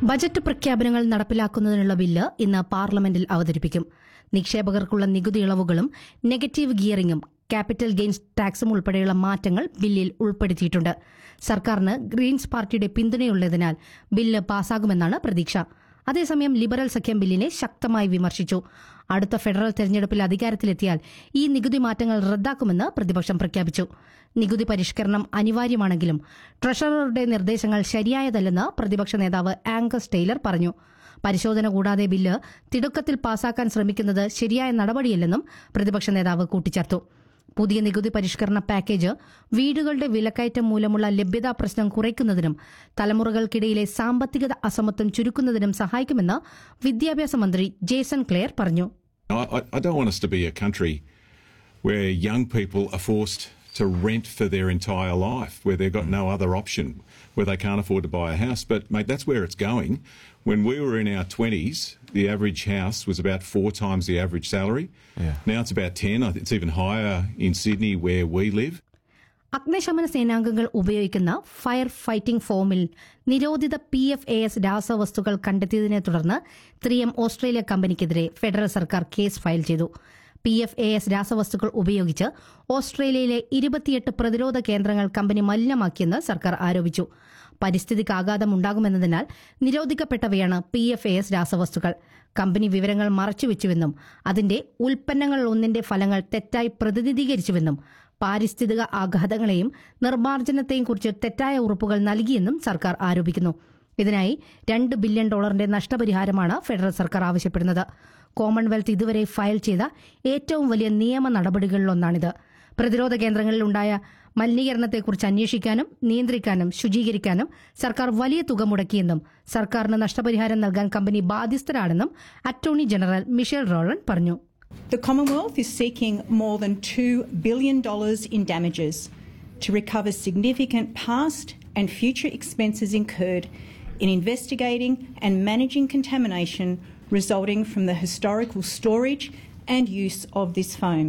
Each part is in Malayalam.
ബജറ്റ് പ്രഖ്യാപനങ്ങൾ നടപ്പിലാക്കുന്നതിനുള്ള ബില്ല് ഇന്ന് പാർലമെന്റിൽ അവതരിപ്പിക്കും നിക്ഷേപകർക്കുള്ള നികുതി ഇളവുകളും നെഗറ്റീവ് ഗിയറിംഗും ക്യാപിറ്റൽ ഗെയിൻസ് ടാക്സും ഉൾപ്പെടെയുള്ള മാറ്റങ്ങൾ ബില്ലിൽ ഉൾപ്പെടുത്തിയിട്ടുണ്ട് സർക്കാരിന് ഗ്രീൻസ് പാർട്ടിയുടെ പിന്തുണയുള്ളതിനാൽ ബില്ല് പാസ്സാകുമെന്നാണ് പ്രതീക്ഷ അതേസമയം ലിബറൽ സഖ്യം ബില്ലിനെ ശക്തമായി വിമർശിച്ചു അടുത്ത ഫെഡറൽ തെരഞ്ഞെടുപ്പിൽ അധികാരത്തിലെത്തിയാൽ ഈ നികുതി മാറ്റങ്ങൾ റദ്ദാക്കുമെന്ന് പ്രതിപക്ഷം പ്രഖ്യാപിച്ചു നികുതി പരിഷ്കരണം അനിവാര്യമാണെങ്കിലും ട്രഷററുടെ നിർദ്ദേശങ്ങൾ ശരിയായതല്ലെന്ന് പ്രതിപക്ഷ നേതാവ് ആംഗസ് ടെയ്ലർ പറഞ്ഞു പരിശോധന കൂടാതെ ബില്ല് തിടുക്കത്തിൽ പാസാക്കാൻ ശ്രമിക്കുന്നത് ശരിയായ നടപടിയല്ലെന്നും പ്രതിപക്ഷ നേതാവ് കൂട്ടിച്ചേർത്തു പുതിയ നികുതി പരിഷ്കരണ പാക്കേജ് വീടുകളുടെ വിലക്കയറ്റം മൂലമുള്ള ലഭ്യതാ പ്രശ്നം കുറയ്ക്കുന്നതിനും തലമുറകൾക്കിടയിലെ സാമ്പത്തിക അസമത്വം ചുരുക്കുന്നതിനും സഹായിക്കുമെന്ന് വിദ്യാഭ്യാസ മന്ത്രി ജേസൺ ക്ലെയർ പറഞ്ഞു I, I, I don't want us to be a country where young people are forced to rent for their entire life, where they've got no other option, where they can't afford to buy a house. But, mate, that's where it's going. When we were in our 20s, the average house was about four times the average salary. Yeah. Now it's about 10. I think It's even higher in Sydney where we live. അഗ്നിശമന സേനാംഗങ്ങൾ ഉപയോഗിക്കുന്ന ഫയർ ഫൈറ്റിംഗ് ഫോമിൽ നിരോധിത പി എഫ് എ എസ് രാസവസ്തുക്കൾ കണ്ടെത്തിയതിനെ തുടർന്ന് ത്രീ എം ഓസ്ട്രേലിയ കമ്പനിക്കെതിരെ ഫെഡറൽ സർക്കാർ കേസ് ഫയൽ ചെയ്തു പി എഫ് എ എസ് രാസവസ്തുക്കൾ ഉപയോഗിച്ച് ഓസ്ട്രേലിയയിലെ ഇരുപത്തിയെട്ട് പ്രതിരോധ കേന്ദ്രങ്ങൾ കമ്പനി മലിനമാക്കിയെന്ന് സർക്കാർ ആരോപിച്ചു പരിസ്ഥിതിക്ക് ആഘാതമുണ്ടാകുമെന്നതിനാൽ നിരോധിക്കപ്പെട്ടവയാണ് പി എഫ് എ എസ് രാസവസ്തുക്കൾ കമ്പനി വിവരങ്ങൾ മറച്ചുവെച്ചുവെന്നും അതിന്റെ ഉൽപ്പന്നങ്ങളിലൊന്നിന്റെ ഫലങ്ങൾ തെറ്റായി പ്രതിനിധീകരിച്ചുവെന്നും പാരിസ്ഥിതിക ആഘാതങ്ങളെയും നിർമ്മാർജ്ജനത്തെയും കുറിച്ച് തെറ്റായ ഉറപ്പുകൾ നൽകിയെന്നും സർക്കാർ ആരോപിക്കുന്നു ഇതിനായി രണ്ട് ബില്യൺ ഡോളറിന്റെ നഷ്ടപരിഹാരമാണ് ഫെഡറൽ സർക്കാർ ആവശ്യപ്പെടുന്നത് കോമൺവെൽത്ത് ഇതുവരെ ഫയൽ ചെയ്ത ഏറ്റവും വലിയ നിയമ നടപടികളിലൊന്നാണിത് പ്രതിരോധ കേന്ദ്രങ്ങളിൽ ഉണ്ടായ മലിനീകരണത്തെക്കുറിച്ച് അന്വേഷിക്കാനും നിയന്ത്രിക്കാനും ശുചീകരിക്കാനും സർക്കാർ വലിയ തുക മുടക്കിയെന്നും സർക്കാരിന് നഷ്ടപരിഹാരം നൽകാൻ കമ്പനി ബാധ്യസ്ഥരാണെന്നും അറ്റോർണി ജനറൽ മിഷേൽ റോളൻ പറഞ്ഞു The Commonwealth is seeking more than $2 billion in damages to recover significant past and future expenses incurred in investigating and managing contamination resulting from the historical storage and use of this foam.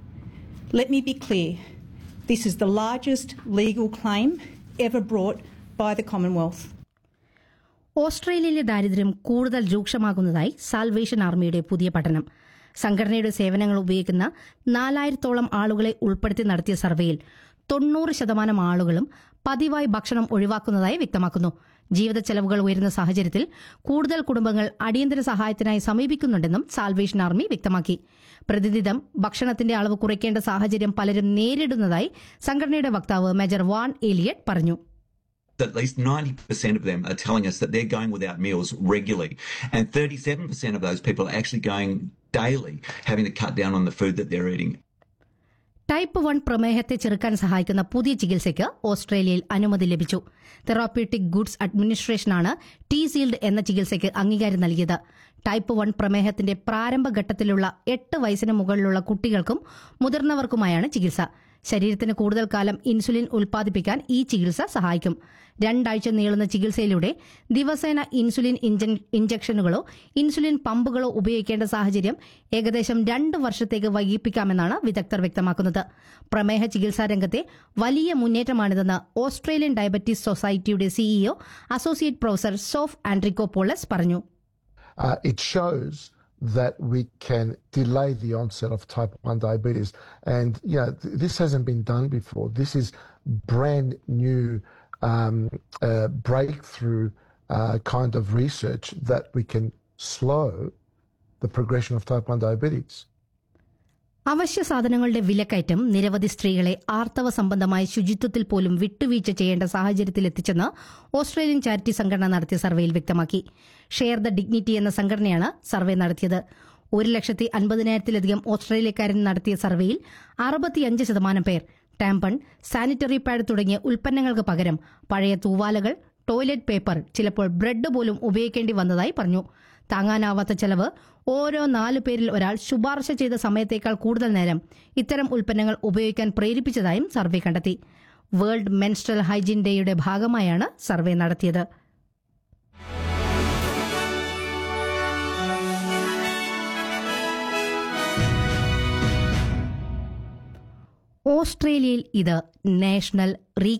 Let me be clear this is the largest legal claim ever brought by the Commonwealth. ഓസ്ട്രേലിയയിലെ ദാരിദ്ര്യം കൂടുതൽ രൂക്ഷമാകുന്നതായി സാൽവേഷൻ ആർമിയുടെ പുതിയ പഠനം സംഘടനയുടെ സേവനങ്ങൾ ഉപയോഗിക്കുന്ന നാലായിരത്തോളം ആളുകളെ ഉൾപ്പെടുത്തി നടത്തിയ സർവേയിൽ തൊണ്ണൂറ് ശതമാനം ആളുകളും പതിവായി ഭക്ഷണം ഒഴിവാക്കുന്നതായി വ്യക്തമാക്കുന്നു ജീവിത ചെലവുകൾ ഉയരുന്ന സാഹചര്യത്തിൽ കൂടുതൽ കുടുംബങ്ങൾ അടിയന്തര സഹായത്തിനായി സമീപിക്കുന്നുണ്ടെന്നും സാൽവേഷൻ ആർമി വ്യക്തമാക്കി പ്രതിദിനം ഭക്ഷണത്തിന്റെ അളവ് കുറയ്ക്കേണ്ട സാഹചര്യം പലരും നേരിടുന്നതായി സംഘടനയുടെ വക്താവ് മേജർ വാൻ ഏലിയറ്റ് പറഞ്ഞു at least 90% of them are telling us that they're going without meals regularly. And 37% of those people are actually going daily, having to cut down on the food that they're eating. Type one പ്രമേഹത്തെ ചെറുക്കാൻ സഹായിക്കുന്ന പുതിയ ചികിത്സയ്ക്ക് ഓസ്ട്രേലിയയിൽ അനുമതി ലഭിച്ചു തെറാപ്യൂട്ടിക് ഗുഡ്സ് അഡ്മിനിസ്ട്രേഷനാണ് ടി സീൽഡ് എന്ന ചികിത്സയ്ക്ക് അംഗീകാരം നൽകിയത് ടൈപ്പ് വൺ പ്രമേഹത്തിന്റെ പ്രാരംഭഘട്ടത്തിലുള്ള എട്ട് വയസ്സിന് മുകളിലുള്ള കുട്ടികൾക്കും മുതിർന്നവർക്കുമായാണ് ചികിത്സ ശരീരത്തിന് കൂടുതൽ കാലം ഇൻസുലിൻ ഉൽപ്പാദിപ്പിക്കാൻ ഈ ചികിത്സ സഹായിക്കും രണ്ടാഴ്ച നീളുന്ന ചികിത്സയിലൂടെ ദിവസേന ഇൻസുലിൻ ഇഞ്ചൻ- ഇഞ്ചക്ഷനുകളോ ഇൻസുലിൻ പമ്പുകളോ ഉപയോഗിക്കേണ്ട സാഹചര്യം ഏകദേശം രണ്ട് വർഷത്തേക്ക് വൈകിപ്പിക്കാമെന്നാണ് വിദഗ്ധർ വ്യക്തമാക്കുന്നത് പ്രമേഹ ചികിത്സാ രംഗത്തെ വലിയ മുന്നേറ്റമാണിതെന്ന് ഓസ്ട്രേലിയൻ ഡയബറ്റീസ് സൊസൈറ്റിയുടെ CEO associate professor Sof Andrikopoulos പറഞ്ഞു uh, it shows that we can delay the onset of type 1 diabetes. And, you know, th- this hasn't been done before. This is brand new um, uh, breakthrough uh, kind of research that we can slow the progression of type 1 diabetes. അവശ്യ സാധനങ്ങളുടെ വിലക്കയറ്റം നിരവധി സ്ത്രീകളെ ആർത്തവ സംബന്ധമായ ശുചിത്വത്തിൽ പോലും വിട്ടുവീഴ്ച ചെയ്യേണ്ട സാഹചര്യത്തിലെത്തിച്ചെന്ന് ഓസ്ട്രേലിയൻ ചാരിറ്റി സംഘടന നടത്തിയ സർവേയിൽ വ്യക്തമാക്കി ഷെയർ ദ ഡിഗ്നിറ്റി എന്ന സംഘടനയാണ് സർവേ നടത്തിയത് ഒരു ലക്ഷത്തി അൻപതിനായിരത്തിലധികം ഓസ്ട്രേലിയക്കാരൻ നടത്തിയ സർവേയിൽ അറുപത്തിയഞ്ച് ശതമാനം പേർ ടാമ്പൺ സാനിറ്ററി പാഡ് തുടങ്ങിയ ഉൽപ്പന്നങ്ങൾക്ക് പകരം പഴയ തൂവാലകൾ ടോയ്ലറ്റ് പേപ്പർ ചിലപ്പോൾ ബ്രെഡ് പോലും ഉപയോഗിക്കേണ്ടി വന്നതായി പറഞ്ഞു താങ്ങാനാവാത്ത ചെലവ് ഓരോ നാലു പേരിൽ ഒരാൾ ശുപാർശ ചെയ്ത സമയത്തേക്കാൾ കൂടുതൽ നേരം ഇത്തരം ഉൽപ്പന്നങ്ങൾ ഉപയോഗിക്കാൻ പ്രേരിപ്പിച്ചതായും സർവേ കണ്ടെത്തി വേൾഡ് മെൻസ്ട്രൽ ഹൈജീൻ ഡേയുടെ ഭാഗമായാണ് സർവേ നടത്തിയത് ഓസ്ട്രേലിയയിൽ ഇത് നാഷണൽ റീ